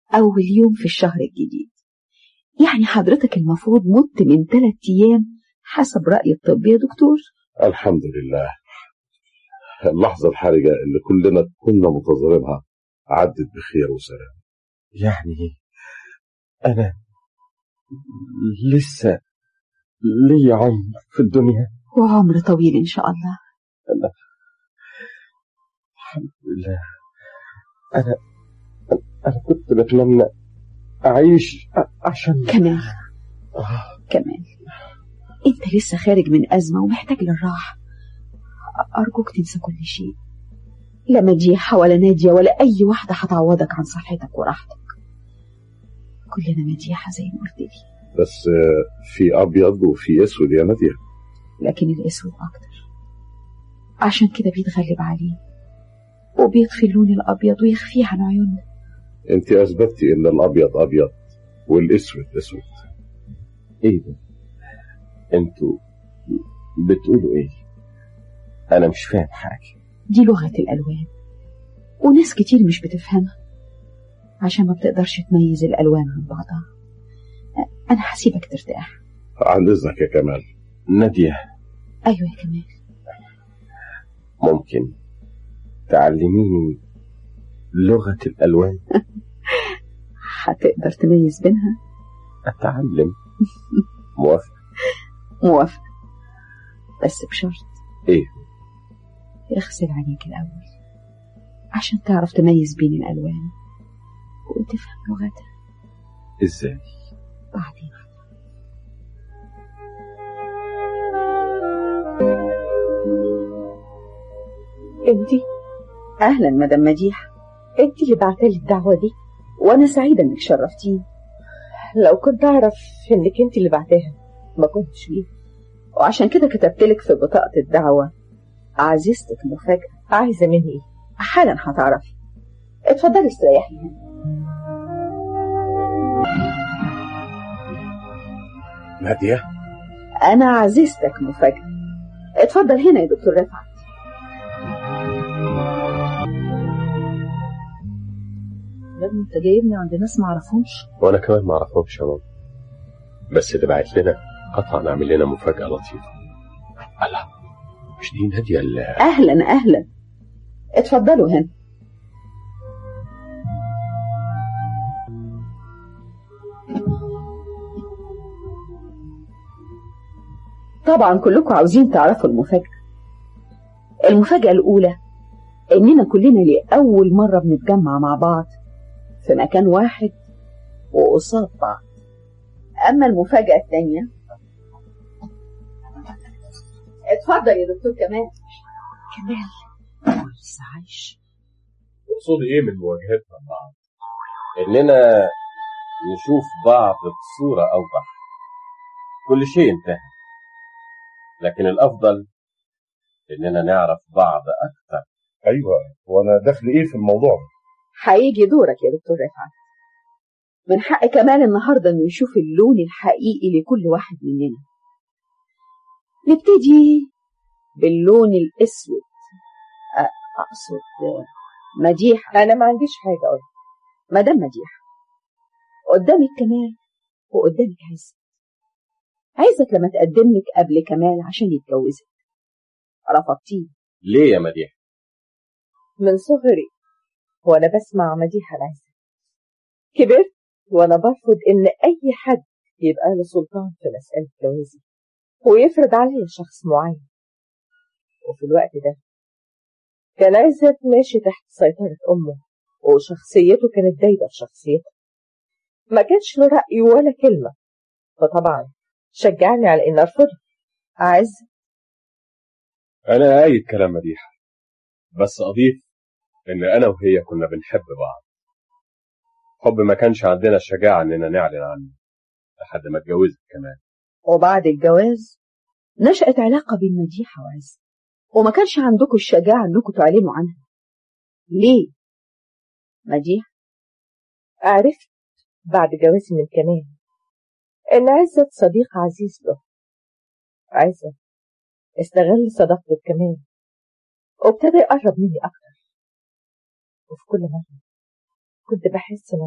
أول يوم في الشهر الجديد يعني حضرتك المفروض مت من ثلاث أيام حسب رأي الطب يا دكتور الحمد لله اللحظة الحرجة اللي كلنا كنا منتظرينها عدت بخير وسلام يعني أنا لسه لي عمر في الدنيا وعمر طويل إن شاء الله أنا الحمد لله أنا أنا كنت بتمنى أعيش عشان كمال آه. كمال أنت لسه خارج من أزمة ومحتاج للراحة أرجوك تنسى كل شيء لا مديحة ولا نادية ولا أي واحدة هتعوضك عن صحتك وراحتك كلنا مديحة زي ما قلت لي بس في أبيض وفي أسود يا نادية لكن الأسود أكتر عشان كده بيتغلب عليه وبيطفي اللون الأبيض ويخفيه عن عيوننا أنت أثبتي إن الأبيض أبيض والأسود أسود إيه ده؟ أنتوا بتقولوا إيه؟ أنا مش فاهم حاجة دي لغة الألوان وناس كتير مش بتفهمها عشان ما بتقدرش تميز الألوان من بعضها أنا هسيبك ترتاح عن إذنك يا كمال نادية أيوة يا كمال ممكن تعلميني لغة الألوان هتقدر تميز بينها أتعلم موافق موافق بس بشرط إيه اغسل عينيك الأول عشان تعرف تميز بين الألوان وتفهم لغتها إزاي بعدين انتي أهلا مدام مديحة انتي اللي بعتلي الدعوة دي وأنا سعيدة إنك شرفتيني لو كنت أعرف إنك انتي اللي بعتها ما كنتش جيت وعشان كده كتبتلك في بطاقة الدعوة عزيزتك مفاجأة عايزة مني إيه؟ حالا هتعرفي اتفضلي استريحي هنا نادية أنا عزيزتك مفاجأة اتفضل هنا يا دكتور رفعت يا ابني انت جايبني عند ناس ما اعرفهمش وأنا كمان ما أعرفهمش يا ماما بس اللي بعت لنا قطع نعمل لنا مفاجأة لطيفة الله مش دي نادية اللي أهلا أهلا اتفضلوا هنا طبعا كلكم عاوزين تعرفوا المفاجأة المفاجأة الأولى إننا كلنا لأول مرة بنتجمع مع بعض في مكان واحد وقصاد بعض أما المفاجأة الثانية اتفضل يا دكتور كمال كمال لسه عايش تقصدي إيه من مواجهتنا لبعض؟ إننا نشوف بعض بصورة أوضح كل شيء انتهى لكن الأفضل إننا نعرف بعض أكثر أيوة وأنا دخل إيه في الموضوع ده هيجي دورك يا دكتور رفعت من حق كمال النهارده انه يشوف اللون الحقيقي لكل واحد مننا نبتدي باللون الاسود أ- اقصد مديحه أنا ما عنديش حاجة أقول مدام مديحه قدامك كمال وقدامك عزت عزت لما تقدم لك قبل كمال عشان يتجوزك رفضتيه ليه يا مديح؟ من صغري وأنا بسمع مديحة العزة كبرت وأنا برفض إن أي حد يبقى له سلطان في مسألة جوازي ويفرض عليا شخص معين وفي الوقت ده كان عزت ماشي تحت سيطرة أمه وشخصيته كانت دايبة في شخصيته ما كانش له رأي ولا كلمة فطبعا شجعني على إن أرفضه عز أنا أيد كلام مديحة بس أضيف إن أنا وهي كنا بنحب بعض حب ما كانش عندنا الشجاعة إننا نعلن عنه لحد ما اتجوزت كمان وبعد الجواز نشأت علاقة بين مديحة وعز وما كانش عندكم الشجاعة انكم تعلنوا عنها ليه؟ مديحة عرفت بعد جوازي من كمال إن عزت صديق عزيز له عزت استغل صداقته بكمال وابتدى يقرب مني أكتر وفي كل مرة كنت بحس إن